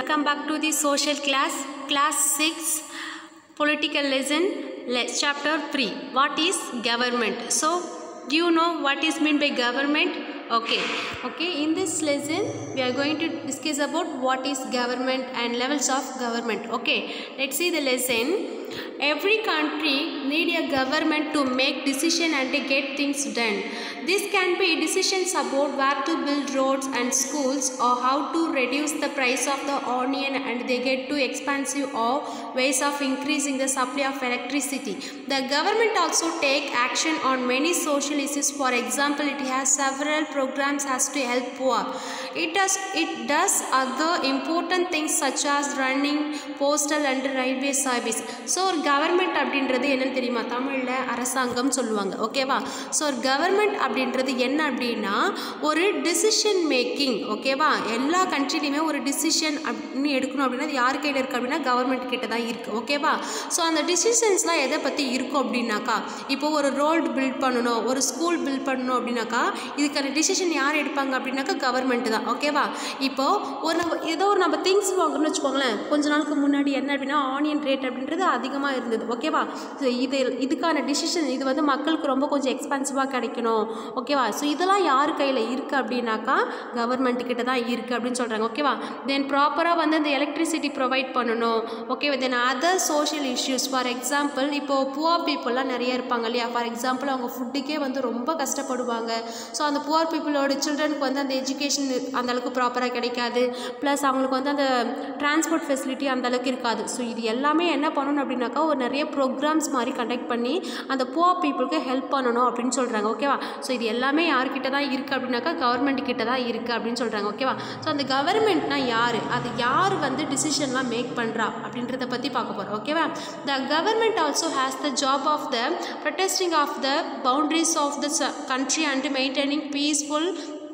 Welcome back to the social class, class 6, political lesson, le- chapter 3. What is government? So, do you know what is meant by government? Okay, okay. In this lesson, we are going to discuss about what is government and levels of government. Okay, let's see the lesson. Every country need a government to make decision and to get things done. This can be decisions about where to build roads and schools or how to reduce the price of the onion and they get too expensive or ways of increasing the supply of electricity. The government also take action on many social issues. For example, it has several programs as to help poor. It does it does other important things such as running postal and railway service. So ஒரு government அப்படின்றது என்னன்னு தெரியுமா தமிழில் அரசாங்கம் சொல்லுவாங்க ஓகேவா so ஒரு government அப்படின்றது என்ன அப்படின்னா ஒரு டிசிஷன் மேக்கிங் ஓகேவா எல்லா கண்ட்ரிலையுமே ஒரு டிசிஷன் அப்படின்னு எடுக்கணும் அப்படின்னா அது யார் கையில் இருக்குது அப்படின்னா கவர்மெண்ட் கிட்ட தான் இருக்குது ஓகேவா ஸோ அந்த டிசிஷன்ஸ்லாம் எதை பற்றி இருக்கும் அப்படின்னாக்கா இப்போ ஒரு ரோடு பில்ட் பண்ணணும் ஒரு ஸ்கூல் பில்ட் பண்ணணும் அப்படின்னாக்கா இதுக்கான டிசிஷன் யார் எடுப்பாங்க அப்படின்னாக்கா கவர்மெண்ட் தான் ஓகேவா இப்போது ஒரு நம்ம ஏதோ ஒரு நம்ம திங்ஸ் வாங்கணும்னு வச்சுக்கோங்களேன் கொஞ்ச நாளுக்கு முன்னாடி என்ன அப்படின்னா ஆனியன் ரேட் அப்படின்றது அதிகமாக இருந்தது ஓகேவா ஸோ இது இதுக்கான டிசிஷன் இது வந்து மக்களுக்கு ரொம்ப கொஞ்சம் எக்ஸ்பென்சிவாக கிடைக்கணும் ஓகேவா ஸோ இதெல்லாம் யார் கையில் இருக்குது அப்படின்னாக்கா கவர்மெண்ட் கிட்ட தான் இருக்குது அப்படின்னு சொல்கிறாங்க ஓகேவா தென் ப்ராப்பராக வந்து இந்த எலக்ட்ரிசிட்டி ப்ரொவைட் பண்ணணும் ஓகேவா then other social issues for example இப்போது புவர் பீப்புளெலாம் நிறைய இருப்பாங்க இல்லையா ஃபார் எக்ஸாம்பிள் அவங்க ஃபுட்டுக்கே வந்து ரொம்ப கஷ்டப்படுவாங்க ஸோ அந்த புவர் பீப்புளோட சில்ட்ரனுக்கு வந்து அந்த எஜுகேஷன் அந்தளவுக்கு ப்ராப்பராக கிடைக்காது ப்ளஸ் அவங்களுக்கு வந்து அந்த டிரான்ஸ்போர்ட் ஃபெசிலிட்டி அந்தளவுக்கு இருக்காது ஸோ இது எல்லாமே என்ன பண்ணணும் அப்படின்னாக்கா ஒரு நிறைய ப்ரோக்ராம்ஸ் மாதிரி கண்டக்ட் பண்ணி அந்த புவர் பீப்புளுக்கு ஹெல்ப் பண்ணணும் அப்படின்னு சொல்கிறாங்க ஓகேவா ஸோ இது எல்லாமே யார்கிட்ட தான் இருக்குது அப்படின்னாக்கா கவர்மெண்ட் கிட்ட தான் இருக்குது அப்படின்னு சொல்கிறாங்க ஓகேவா ஸோ அந்த கவர்மெண்ட்னா யார் அது யார் வந்து டிசிஷன்லாம் மேக் பண்ணுறா அப்படின்றத பற்றி பார்க்க போகிறோம் ஓகேவா the government also has the job of the protecting of the boundaries of the country and maintaining peaceful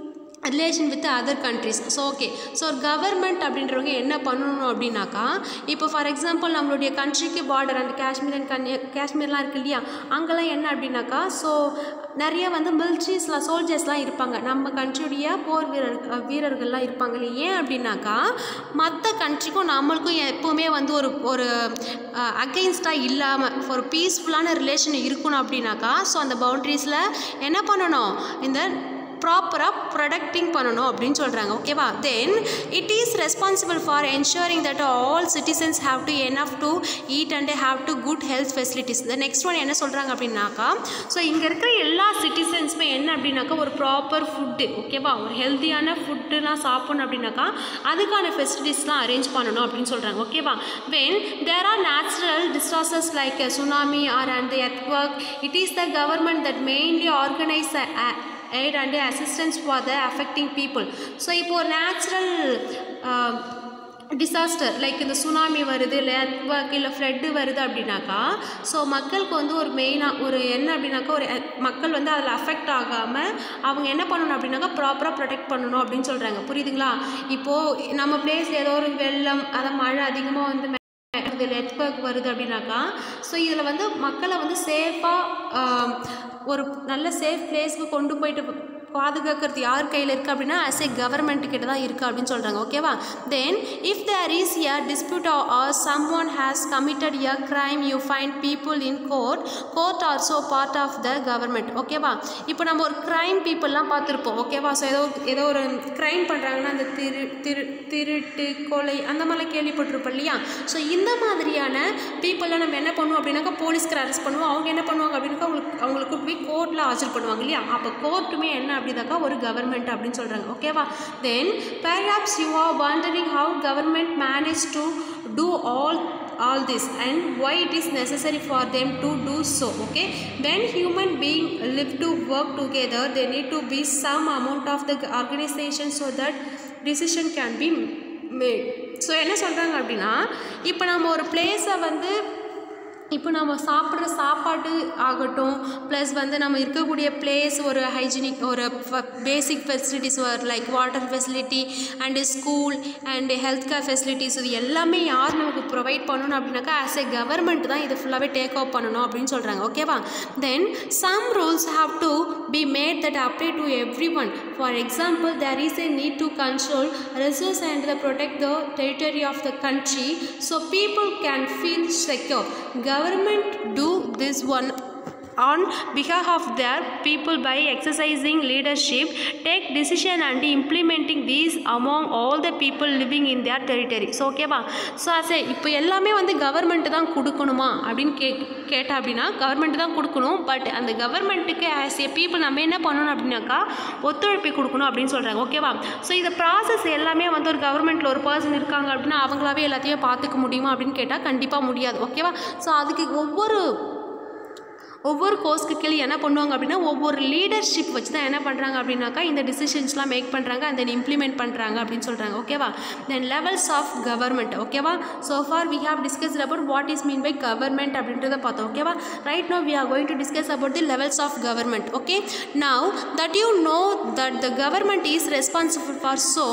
relation with other countries so okay so ஒரு கவர்மெண்ட் அப்படின்றவங்க என்ன பண்ணணும் அப்படின்னாக்கா இப்போ ஃபார் எக்ஸாம்பிள் நம்மளுடைய கண்ட்ரிக்கு பார்டர் அண்ட் காஷ்மீர் அண்ட் கன்னியா காஷ்மீர்லாம் இருக்கு இல்லையா அங்கெல்லாம் என்ன அப்படின்னாக்கா ஸோ நிறைய வந்து மிலிட்ரிஸ்லாம் சோல்ஜர்ஸ்லாம் இருப்பாங்க நம்ம கண்ட்ரியுடைய போர் வீரர் வீரர்கள்லாம் இருப்பாங்க இல்லையா ஏன் அப்படின்னாக்கா மற்ற கண்ட்ரிக்கும் நம்மளுக்கும் எப்போவுமே வந்து ஒரு ஒரு அகெயின்ஸ்டாக இல்லாமல் ஒரு பீஸ்ஃபுல்லான ரிலேஷன் இருக்கணும் அப்படின்னாக்கா ஸோ அந்த பவுண்ட்ரிஸில் என்ன பண்ணணும் இந்த ப்ராப்பராக ப்ரொடக்டிங் பண்ணணும் அப்படின்னு சொல்கிறாங்க ஓகேவா then it is responsible for ensuring that all citizens have to enough to eat and have to good health facilities the next one என்ன சொல்கிறாங்க அப்படின்னாக்கா ஸோ இங்கே இருக்கிற எல்லா சிட்டிசன்ஸுமே என்ன அப்படின்னாக்கா ஒரு ப்ராப்பர் ஃபுட்டு ஓகேவா ஒரு ஹெல்த்தியான ஃபுட்டுலாம் சாப்பிட்ணும் அப்படின்னாக்கா அதுக்கான ஃபெசிலிட்டிஸ்லாம் அரேஞ்ச் பண்ணணும் அப்படின்னு சொல்கிறாங்க ஓகேவா when there are natural disasters like tsunami or and earthquake it is the government that mainly organise aid and assistance for the affecting people so இப்போ ஒரு நேச்சுரல் டிசாஸ்டர் லைக் இந்த சுனாமி வருது இல்லை earthquake இல்லை flood வருது அப்படின்னாக்கா so மக்களுக்கு வந்து ஒரு மெயினாக ஒரு என்ன அப்படின்னாக்கா ஒரு மக்கள் வந்து அதில் அஃபெக்ட் ஆகாமல் அவங்க என்ன பண்ணணும் அப்படின்னாக்கா ப்ராப்பராக ப்ரொடெக்ட் பண்ணணும் அப்படின்னு சொல்கிறாங்க புரியுதுங்களா இப்போது நம்ம பிளேஸ் ஏதோ ஒரு வெள்ளம் அதை மழை அதிகமாக வந்து நெட்ஒர்க் வருது அப்படின்னாக்கா ஸோ இதில் வந்து மக்களை வந்து சேஃபாக ஒரு நல்ல சேஃப் பிளேஸ்க்கு கொண்டு போயிட்டு பாதுகாக்கிறது யார் கையில் இருக்குது அப்படின்னா அஸ் ஏ கவர்மெண்ட் கிட்ட தான் இருக்குது அப்படின்னு சொல்கிறாங்க ஓகேவா then if there is a dispute or someone has committed a crime you find people in court court also part of the government ஓகேவா இப்போ நம்ம ஒரு க்ரைம் பீப்புளெலாம் பார்த்துருப்போம் ஓகேவா ஸோ ஏதோ ஏதோ ஒரு க்ரைம் பண்ணுறாங்கன்னா அந்த திரு திரு திருட்டு கொலை அந்த மாதிரிலாம் கேள்விப்பட்டிருப்போம் இல்லையா ஸோ இந்த மாதிரியான பீப்புளெலாம் நம்ம என்ன பண்ணுவோம் அப்படின்னாக்கா போலீஸ்க்கு அரெஸ்ட் பண்ணுவோம் அவங்க என்ன பண்ணுவாங்க அப்படின்னாக்கா அவங்களுக்கு அவங்களுக்கு போய் கோர்ட்டில் ஆஜர் பண்ணுவாங்க இல்லையா அப்போ கோர்ட்டுமே என்ன அப்படின்னாக்கா ஒரு கவர்மெண்ட் அப்படின்னு சொல்கிறாங்க ஓகேவா then perhaps you are wondering how government manage to do all all this and why it is necessary for them to do so okay when human being live to work together they need to be some amount of the organization so that decision can be made so என்ன சொல்கிறாங்க அப்படின்னா இப்போ நம்ம ஒரு பிளேஸை வந்து இப்போ நம்ம சாப்பிட்ற சாப்பாடு ஆகட்டும் ப்ளஸ் வந்து நம்ம இருக்கக்கூடிய பிளேஸ் ஒரு ஹைஜீனிக் ஒரு basic facilities like water facility and school and health care facilities இது எல்லாமே யார் நமக்கு ப்ரொவைட் பண்ணணும் அப்படின்னாக்கா ஆஸ் எ கவர்மெண்ட் தான் இது ஃபுல்லாகவே டேக் அப் பண்ணணும் அப்படின்னு சொல்கிறாங்க ஓகேவா then some rules have to be made that apply to everyone for example there is a need to control resource and the protect the territory of the country so people can feel secure government do this one on behalf of their people by exercising leadership take decision and implementing these among all the people living in their territory so ஓகேவா so அசே இப்போ எல்லாமே வந்து government தான் கொடுக்கணுமா அப்படின்னு K கேட்டால் அப்படின்னா கவர்மெண்ட் தான் கொடுக்கணும் பட் அந்த கவர்மெண்ட்டுக்கு ஆஸ் ஏ பீப்புள் நம்ம என்ன பண்ணணும் அப்படின்னாக்கா ஒத்துழைப்பு கொடுக்கணும் அப்படின்னு சொல்கிறாங்க ஓகேவா ஸோ இந்த ப்ராசஸ் எல்லாமே வந்து ஒரு கவர்மெண்ட்டில் ஒரு பர்சன் இருக்காங்க அப்படின்னா அவங்களாவே எல்லாத்தையும் பார்த்துக்க முடியுமா அப்படின்னு கேட்டால் கண்டிப்பாக முடியாது ஓகேவா ஸோ அதுக்கு ஒவ்வொரு ஒவ்வொரு கோர்ஸ்க்கு கீழே என்ன பண்ணுவாங்க அப்படின்னா ஒவ்வொரு லீடர்ஷிப் வச்சு தான் என்ன பண்ணுறாங்க அப்படின்னாக்கா இந்த டிசிஷன்ஸ்லாம் மேக் பண்ணுறாங்க அண்ட் தென் இம்ப்ளிமெண்ட் பண்ணுறாங்க அப்படின்னு சொல்கிறாங்க ஓகேவா தென் லெவல்ஸ் ஆஃப் கவர்மெண்ட் ஓகேவா so for we have discuss about what is mean by government அப்படின்றத பார்த்தோம் ஓகேவா right no we are going to discuss about the levels of government okay now that you know that the government is responsible for so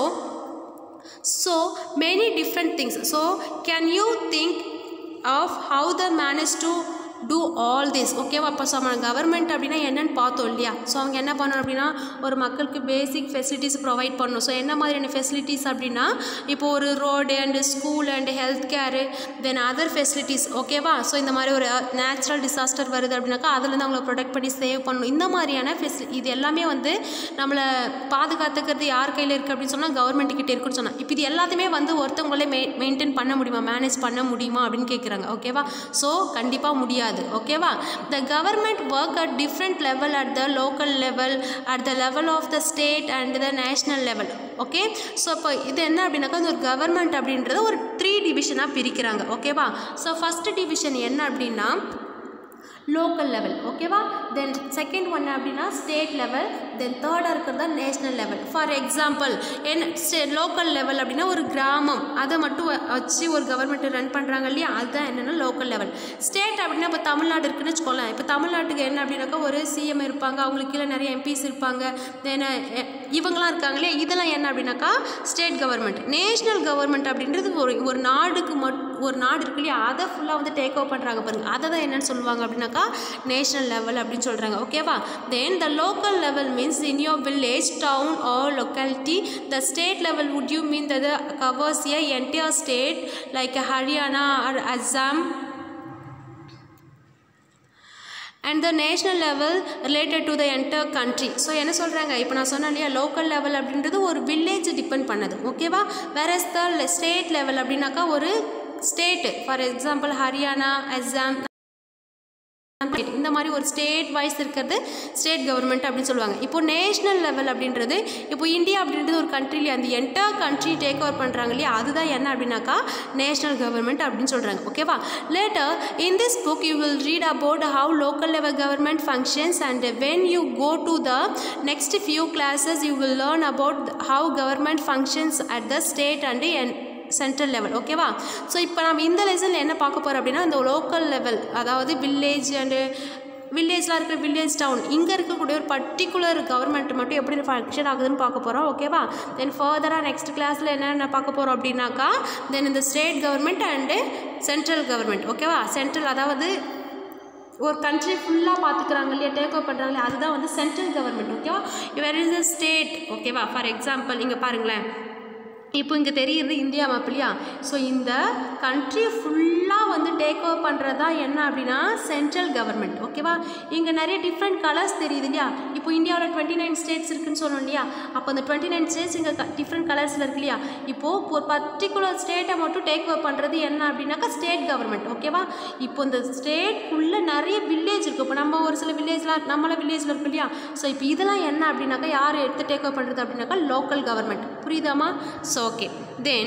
so many different things so can you think of how the managed to do all this ஓகேவா அப்போ so நம்ம government அப்படின்னா என்னென்னு பார்த்தோம் இல்லையா so அவங்க என்ன பண்ணணும் அப்படின்னா ஒரு மக்களுக்கு பேசிக் ஃபெசிலிட்டிஸ் ப்ரொவைட் பண்ணணும் ஸோ என்ன மாதிரியான ஃபெசிலிட்டிஸ் அப்படின்னா இப்போ ஒரு road and school and health care then other facilities ஓகேவா ஸோ இந்த மாதிரி ஒரு நேச்சுரல் டிசாஸ்டர் வருது அப்படின்னாக்கா அதுலேருந்து அவங்கள ப்ரொடெக்ட் பண்ணி சேவ் பண்ணணும் இந்த மாதிரியான ஃபெசிலி இது எல்லாமே வந்து நம்மளை பாதுகாத்துக்கிறது யார் கையில் இருக்குது அப்படின்னு சொன்னால் கவர்மெண்ட் கிட்டே இருக்குன்னு சொன்னால் இப்போ இது எல்லாத்தையுமே வந்து ஒருத்தவங்களே மெ மெயின்டைன் பண்ண முடியுமா மேனேஜ் பண்ண முடியுமா அப்படின்னு கேட்குறாங்க ஓகேவா ஸோ கண்டிப்பாக முடியாது ஓகேவா the government work at different level at the local level at the level of the state and the national level okay so இப்போ இது என்ன அப்படின்னாக்கா இந்த ஒரு கவர்மெண்ட் அப்படின்றத ஒரு த்ரீ டிவிஷனாக பிரிக்கிறாங்க ஓகேவா ஸோ ஃபஸ்ட்டு டிவிஷன் என்ன அப்படின்னா லோக்கல் லெவல் ஓகேவா தென் செகண்ட் ஒன் அப்படின்னா ஸ்டேட் லெவல் தென் தேர்டாக இருக்கிறது நேஷ்னல் லெவல் ஃபார் எக்ஸாம்பிள் என்ன ஸ்டே லோக்கல் லெவல் அப்படின்னா ஒரு கிராமம் அதை மட்டும் வ- வச்சு ஒரு கவர்மெண்ட் ரன் பண்ணுறாங்க இல்லையா அதுதான் என்னென்னா லோக்கல் லெவல் ஸ்டேட் அப்படின்னா இப்போ தமிழ்நாடு இருக்குன்னு வச்சுக்கோங்களேன் இப்போ தமிழ்நாட்டுக்கு என்ன அப்படின்னாக்கா ஒரு சிஎம் இருப்பாங்க அவங்களுக்கு கீழே நிறைய எம்பிஸ் இருப்பாங்க தென் இவங்களாம் இருக்காங்க இல்லையா இதெல்லாம் என்ன அப்படின்னாக்கா ஸ்டேட் கவர்மெண்ட் நேஷ்னல் கவர்மெண்ட் அப்படின்றது ஒரு ஒரு நாடுக்கு மட் ஒரு நாடு இருக்கு இல்லையா அதை ஃபுல்லாக வந்து டேக் ஓவர் பண்ணுறாங்க பாருங்க அதை தான் என்னன்னு சொல்லுவாங்க அப்படின்னாக்கா நேஷ்னல் லெவல் அப்படின்னு சொல்கிறாங்க ஓகேவா then the local level means in your village town or locality the state level would you mean that the covers a entire state like Haryana or Assam and the national level related to the entire country so என்ன சொல்கிறாங்க இப்போ நான் சொன்னேன் இல்லையா local level அப்படின்றது ஒரு village depend பண்ணது ஓகேவா வேற த ஸ்டேட் லெவல் அப்படின்னாக்கா ஒரு state for example Haryana Assam இந்த மாதிரி ஒரு ஸ்டேட் வைஸ் இருக்கிறது ஸ்டேட் கவர்மெண்ட் அப்படின்னு சொல்லுவாங்க இப்போ நேஷ்னல் லெவல் அப்படின்றது இப்போ இந்தியா அப்படின்றது ஒரு கண்ட்ரிலே அந்த என்டையர் கண்ட்ரி டேக் ஓவர் பண்ணுறாங்க இல்லையா அதுதான் என்ன அப்படின்னாக்கா நேஷ்னல் கவர்மெண்ட் அப்படின்னு சொல்கிறாங்க ஓகேவா later in this book you will read about how local level government functions and when you go to the next few classes you will learn about how government functions at the state and and central level ஓகேவா so இப்போ நம்ம இந்த லெசனில் என்ன பார்க்க போகிறோம் அப்படின்னா இந்த லோக்கல் லெவல் அதாவது வில்லேஜ் அண்டு வில்லேஜில் இருக்கிற வில்லேஜ் டவுன் இங்கே இருக்கக்கூடிய ஒரு பர்டிகுலர் கவர்மெண்ட் மட்டும் எப்படி ஃபங்க்ஷன் ஆகுதுன்னு பார்க்க போகிறோம் ஓகேவா தென் ஃபர்தராக நெக்ஸ்ட் கிளாஸில் என்னென்ன பார்க்க போகிறோம் அப்படின்னாக்கா தென் இந்த state government and central government ஓகேவா சென்ட்ரல் அதாவது ஒரு கண்ட்ரி ஃபுல்லாக பார்த்துக்கிறாங்க இல்லையா டேக் ஓவர் பண்ணுறாங்க இல்லையா அதுதான் வந்து சென்ட்ரல் கவர்மெண்ட் ஓகேவா வேர் இஸ் அ ஸ்டேட் ஓகேவா ஃபார் எக்ஸாம்பிள் இங்கே பாருங்களேன் இப்போ இங்கே தெரியுறது இந்தியா map இல்லையா ஸோ இந்த கண்ட்ரி ஃபுல்லாக வந்து டேக் ஓவர் பண்ணுறது தான் என்ன அப்படின்னா சென்ட்ரல் கவர்மெண்ட் ஓகேவா இங்கே நிறைய டிஃப்ரெண்ட் கலர்ஸ் தெரியுது இல்லையா இப்போ இந்தியாவில் டுவெண்ட்டி நைன் ஸ்டேட்ஸ் இருக்குன்னு சொன்னோம் இல்லையா அப்போ அந்த டுவெண்ட்டி நைன் ஸ்டேட்ஸ் இங்கே டிஃப்ரெண்ட் கலர்ஸில் இருக்கு இல்லையா இப்போது ஒரு பர்டிகுலர் ஸ்டேட்டை மட்டும் டேக் ஓவர் பண்ணுறது என்ன அப்படின்னாக்கா ஸ்டேட் கவர்மெண்ட் ஓகேவா இப்போ இந்த ஸ்டேட்குள்ளே நிறைய வில்லேஜ் இருக்குது இப்போ நம்ம ஒரு சில வில்லேஜ்லாம் நம்மள வில்லேஜில் இருக்கு இல்லையா ஸோ இப்போ இதெல்லாம் என்ன அப்படின்னாக்கா யார் எடுத்து டேக் ஓவர் பண்ணுறது அப்படின்னாக்கா லோக்கல் கவர்மெண்ட் புரியுதாம்மா so okay then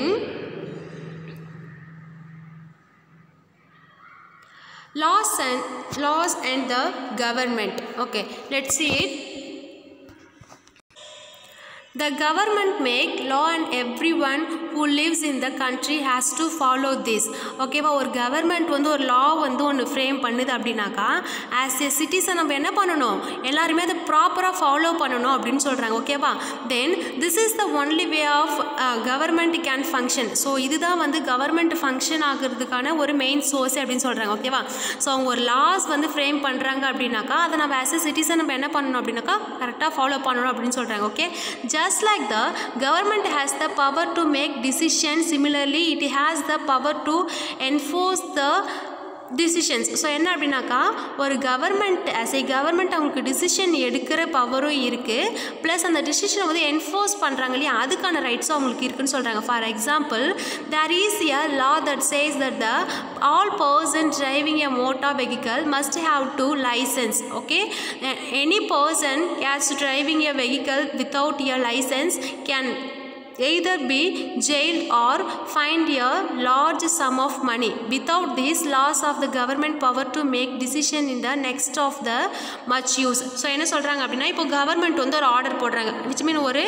laws and laws and the government okay let's see it The government make law and everyone who lives in the country has to follow this. ஓகேவா ஒரு government வந்து ஒரு லா வந்து ஒன்று frame பண்ணுது அப்படின்னாக்கா as a citizen நம்ம என்ன பண்ணணும் எல்லாருமே அதை ப்ராப்பராக ஃபாலோ பண்ணணும் அப்படின்னு சொல்கிறாங்க ஓகேவா then this is the only way of government can function so இதுதான் வந்து கவர்மெண்ட் ஃபங்க்ஷன் ஆகிறதுக்கான ஒரு மெயின் சோர்ஸ் அப்படின்னு சொல்கிறாங்க ஓகேவா ஸோ அவங்க ஒரு லாஸ் வந்து ஃப்ரேம் பண்ணுறாங்க அப்படின்னாக்கா அதை நம்ம ஆஸ் எ சிட்டிசன் நம்ம என்ன பண்ணணும் அப்படின்னாக்கா கரெக்டாக ஃபாலோ பண்ணணும் அப்படின்னு சொல்கிறாங்க okay just like the government has the power to make decisions similarly it has the power to enforce the decisions so என்ன அப்படின்னாக்கா ஒரு கவர்மெண்ட் ஆஸ் ஏ கவர்மெண்ட் அவங்களுக்கு டிசிஷன் எடுக்கிற பவரும் இருக்குது ப்ளஸ் அந்த டிசிஷனை வந்து என்ஃபோர்ஸ் பண்ணுறாங்க இல்லையா அதுக்கான ரைட்ஸும் அவங்களுக்கு இருக்குன்னு சொல்கிறாங்க for example there is a law that says that the all person driving a motor vehicle must have to licence okay any person case driving a vehicle without a licence can either be jailed or fined a large sum of money without this loss of the government power to make decision in the next of the much use so என்ன சொல்கிறாங்க அப்படின்னா இப்போ government வந்து ஒரு order போடுறாங்க which மீன் ஒரு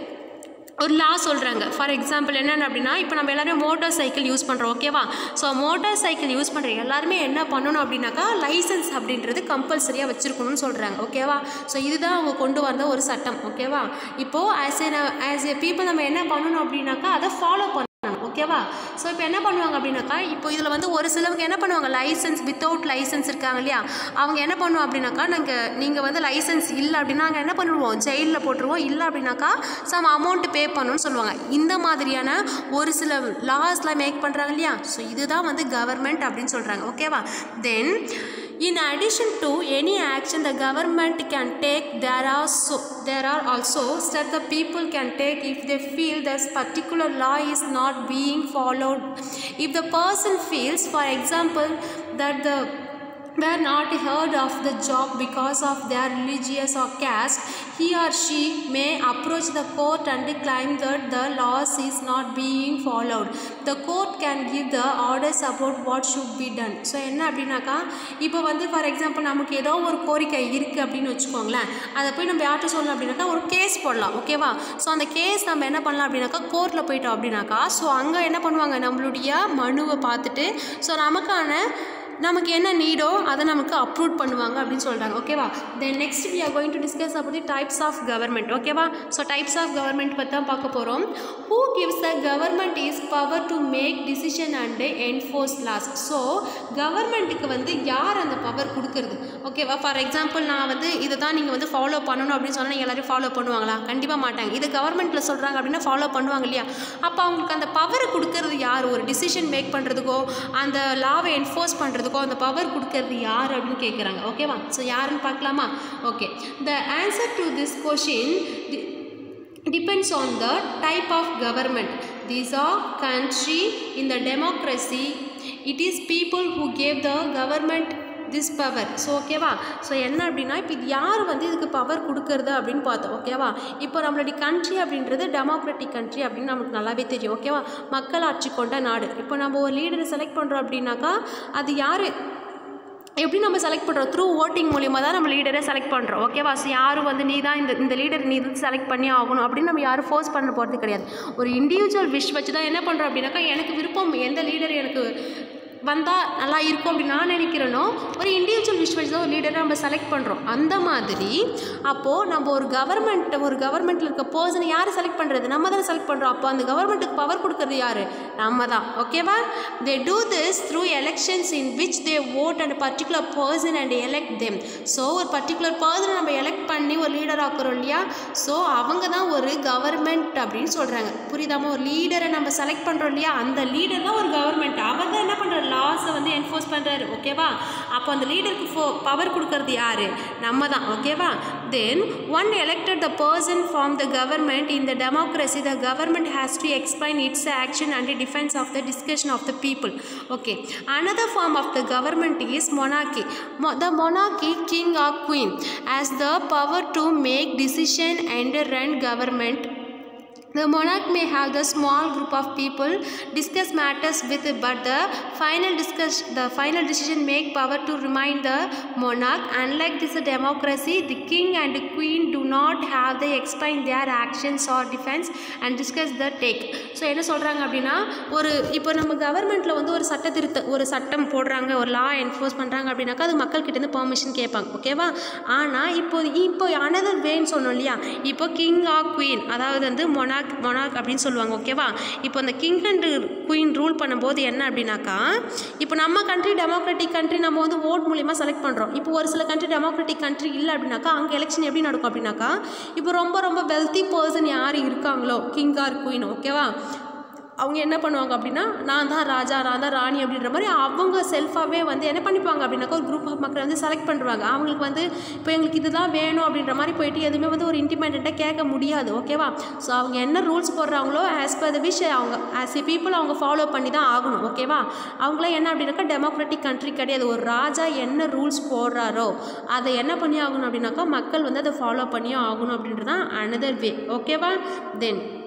ஒரு லா சொல்கிறாங்க ஃபார் எக்ஸாம்பிள் என்னென்ன அப்படின்னா இப்போ நம்ம எல்லாருமே மோட்டார் சைக்கிள் யூஸ் பண்ணுறோம் ஓகேவா ஸோ மோட்டார் சைக்கிள் யூஸ் பண்ணுற எல்லாருமே என்ன பண்ணணும் அப்படின்னாக்கா லைசன்ஸ் அப்படின்றது கம்பல்சரியாக வச்சுருக்கணும்னு சொல்கிறாங்க ஓகேவா ஸோ இதுதான் அவங்க கொண்டு வந்த ஒரு சட்டம் ஓகேவா இப்போது as a as a people நம்ம என்ன பண்ணணும் அப்படின்னாக்கா அதை ஃபாலோ பண்ணணும் ஓகேவா ஸோ இப்போ என்ன பண்ணுவாங்க அப்படின்னாக்கா இப்போ இதில் வந்து ஒரு சிலவங்க என்ன பண்ணுவாங்க லைசன்ஸ் வித்தவுட் லைசன்ஸ் இருக்காங்க இல்லையா அவங்க என்ன பண்ணுவோம் அப்படின்னாக்கா நாங்கள் நீங்கள் வந்து லைசன்ஸ் இல்லை அப்படின்னா நாங்கள் என்ன பண்ணுவோம் ஜெயிலில் போட்டுருவோம் இல்லை அப்படின்னாக்கா சம் அமௌண்ட் பே பண்ணணும்னு சொல்லுவாங்க இந்த மாதிரியான ஒரு சில லாஸ்லாம் மேக் பண்ணுறாங்க இல்லையா ஸோ இதுதான் வந்து கவர்மெண்ட் அப்படின்னு சொல்கிறாங்க ஓகேவா then In addition to any action the government can take, there are so there are also steps the people can take if they feel this particular law is not being followed. If the person feels, for example, that the were not heard of the job because of their religious or caste, he or she may approach the court and claim that the laws is not being followed. The court can give the orders about what should be done. So என்ன அப்படின்னாக்கா இப்போ வந்து for example நமக்கு ஏதோ ஒரு கோரிக்கை இருக்குது அப்படின்னு வச்சுக்கோங்களேன் அதை போய் நம்ம யார்கிட்ட சொல்லணும் அப்படின்னாக்கா ஒரு கேஸ் போடலாம் ஓகேவா ஸோ அந்த கேஸ் நம்ம என்ன பண்ணலாம் அப்படின்னாக்கா கோர்ட்டில் போயிட்டோம் அப்படின்னாக்கா ஸோ அங்கே என்ன பண்ணுவாங்க நம்மளுடைய மனுவை பார்த்துட்டு ஸோ நமக்கான நமக்கு என்ன நீடோ அதை நமக்கு அப்ரூவ் பண்ணுவாங்க அப்படின்னு சொல்கிறாங்க ஓகேவா then next we are going to discuss about the types of government ஓகேவா ஸோ டைப்ஸ் ஆஃப் கவர்மெண்ட் பற்றி தான் பார்க்க போகிறோம் who gives the government is power to make decision and enforce laws so கவர்மெண்ட்டுக்கு வந்து யார் அந்த பவர் கொடுக்கறது ஓகேவா ஃபார் எக்ஸாம்பிள் நான் வந்து இதை தான் நீங்கள் வந்து ஃபாலோ பண்ணணும் அப்படின்னு சொன்னால் எல்லாரும் ஃபாலோ பண்ணுவாங்களா கண்டிப்பாக மாட்டாங்க இது கவர்மெண்ட்டில் சொல்கிறாங்க அப்படின்னா ஃபாலோ பண்ணுவாங்க இல்லையா அப்போ அவங்களுக்கு அந்த பவரை கொடுக்கறது யார் ஒரு டிசிஷன் மேக் பண்ணுறதுக்கோ அந்த லாவை என்ஃபோர்ஸ் பண்ணுறதுக்கோ அந்த பவர் கொடுக்கறது யார் அப்படின்னு கேட்குறாங்க ஓகேவா ஸோ யாருன்னு பார்க்கலாமா okay the answer to this question depends on the type of government these are country in the democracy it is people who gave the government this power so ஓகேவா ஸோ என்ன அப்படின்னா இப்போ இது யார் வந்து இதுக்கு பவர் கொடுக்கறது அப்படின்னு பார்த்தோம் ஓகேவா இப்போ நம்மளுடைய கண்ட்ரி அப்படின்றது டெமோக்ராட்டிக் கண்ட்ரி அப்படின்னு நமக்கு நல்லாவே தெரியும் ஓகேவா மக்கள் ஆட்சி கொண்ட நாடு இப்போ நம்ம ஒரு லீடரை செலக்ட் பண்ணுறோம் அப்படின்னாக்கா அது யார் எப்படி நம்ம செலக்ட் பண்ணுறோம் த்ரூ ஓட்டிங் மூலியமாக தான் நம்ம லீடரை செலக்ட் பண்ணுறோம் ஓகேவா ஸோ யாரும் வந்து நீ தான் இந்த இந்த லீடர் நீ வந்து செலக்ட் பண்ணி ஆகணும் அப்படின்னு நம்ம யாரும் ஃபோர்ஸ் பண்ண போகிறது கிடையாது ஒரு இண்டிவிஜுவல் விஷ் வச்சு தான் என்ன பண்ணுறோம் அப்படின்னாக்கா எனக்கு விருப்பம் எந்த லீடர் எனக்கு வந்தால் நல்லா இருக்கும் அப்படின்னு நான் நினைக்கிறேனோ ஒரு இண்டிவிஜுவல் விஷ் வச்சு தான் ஒரு லீடரை நம்ம செலக்ட் பண்ணுறோம் அந்த மாதிரி அப்போது நம்ம ஒரு கவர்மெண்ட் ஒரு கவர்மெண்ட்டில் இருக்க பர்சனை யார் செலக்ட் பண்ணுறது நம்ம தானே செலக்ட் பண்ணுறோம் அப்போ அந்த கவர்மெண்ட்டுக்கு பவர் கொடுக்கறது யார் நம்ம தான் ஓகேவா they do this through elections in which they vote and particular person and elect them so ஒரு பர்டிகுலர் பர்சனை நம்ம எலெக்ட் பண்ணி ஒரு லீடர் ஆக்குறோம் இல்லையா ஸோ அவங்க தான் ஒரு கவர்மெண்ட் அப்படின்னு சொல்கிறாங்க புரியுதாமா ஒரு லீடரை நம்ம செலக்ட் பண்ணுறோம் இல்லையா அந்த லீடர் தான் ஒரு கவர்மெண்ட் அவர் தான் என்ன பண்ணுறாரு லாஸை வந்து என்ஃபோர்ஸ் பண்ணுறாரு ஓகேவா அப்போ அந்த லீடருக்கு ஃபோ பவர் கொடுக்கறது யார் நம்ம தான் ஓகேவா then one elected the person from the government in the democracy the government has to explain its action and defence of the discussion of the people okay another form of the government is monarchy Mo- the monarchy king or queen has the power to make decision and run government The monarch may have the small group of people discuss matters with, but the final discuss the final decision make power to remain the monarch. Unlike this democracy, the king and queen do not have the explain their actions or defense and discuss the take. So என்ன சொல்கிறாங்க அப்படின்னா ஒரு இப்போ நம்ம கவர்மெண்ட்டில் வந்து ஒரு சட்ட திருத்த ஒரு சட்டம் போடுறாங்க ஒரு லா என்ஃபோர்ஸ் பண்ணுறாங்க அப்படின்னாக்கா அது மக்கள்கிட்டேருந்து பெர்மிஷன் கேட்பாங்க ஓகேவா ஆனால் இப்போ இப்போ அனதர் வேன்னு சொன்னோம் இல்லையா இப்போ கிங் ஆர் குயின் அதாவது வந்து மொனாக் மொனாக் அப்படின்னு சொல்லுவாங்க ஓகேவா இப்போ அந்த கிங் அண்ட் குயின் ரூல் பண்ணும்போது என்ன அப்படின்னாக்கா இப்போ நம்ம கண்ட்ரி டெமோக்ராட்டிக் கண்ட்ரி நம்ம வந்து ஓட் மூலியமாக செலக்ட் பண்ணுறோம் இப்போ ஒரு சில கண்ட்ரி டெமோக்ராட்டிக் கண்ட்ரி இல்லை அப்படின்னாக்கா அங்கே எலெக்ஷன் எப்படி நடக்கும் அப்படின்னாக்கா இப்போ ரொம்ப ரொம்ப வெல்த்தி பர்சன் யார் இருக்காங்களோ கிங் ஆர் குயின் ஓகேவா அவங்க என்ன பண்ணுவாங்க அப்படின்னா நான் தான் ராஜா நான் தான் ராணி அப்படின்ற மாதிரி அவங்க செல்ஃபாகவே வந்து என்ன பண்ணிப்பாங்க அப்படின்னாக்கா ஒரு குரூப் ஆஃப் மக்களை வந்து செலக்ட் பண்ணுறாங்க அவங்களுக்கு வந்து இப்போ எங்களுக்கு இதுதான் வேணும் அப்படின்ற மாதிரி போயிட்டு எதுவுமே வந்து ஒரு இண்டிபெண்ட்டாக கேட்க முடியாது ஓகேவா ஸோ அவங்க என்ன ரூல்ஸ் போடுறாங்களோ ஆஸ் பர் த விஷ் அவங்க ஆஸ் எ பீப்புள் அவங்க ஃபாலோ பண்ணி தான் ஆகணும் ஓகேவா அவங்களாம் என்ன அப்படின்னாக்கா டெமோக்ராட்டிக் கண்ட்ரி கிடையாது ஒரு ராஜா என்ன ரூல்ஸ் போடுறாரோ அதை என்ன பண்ணி ஆகணும் அப்படின்னாக்கா மக்கள் வந்து அதை ஃபாலோ பண்ணியும் ஆகணும் அப்படின்றது தான் அனதர் வே ஓகேவா தென்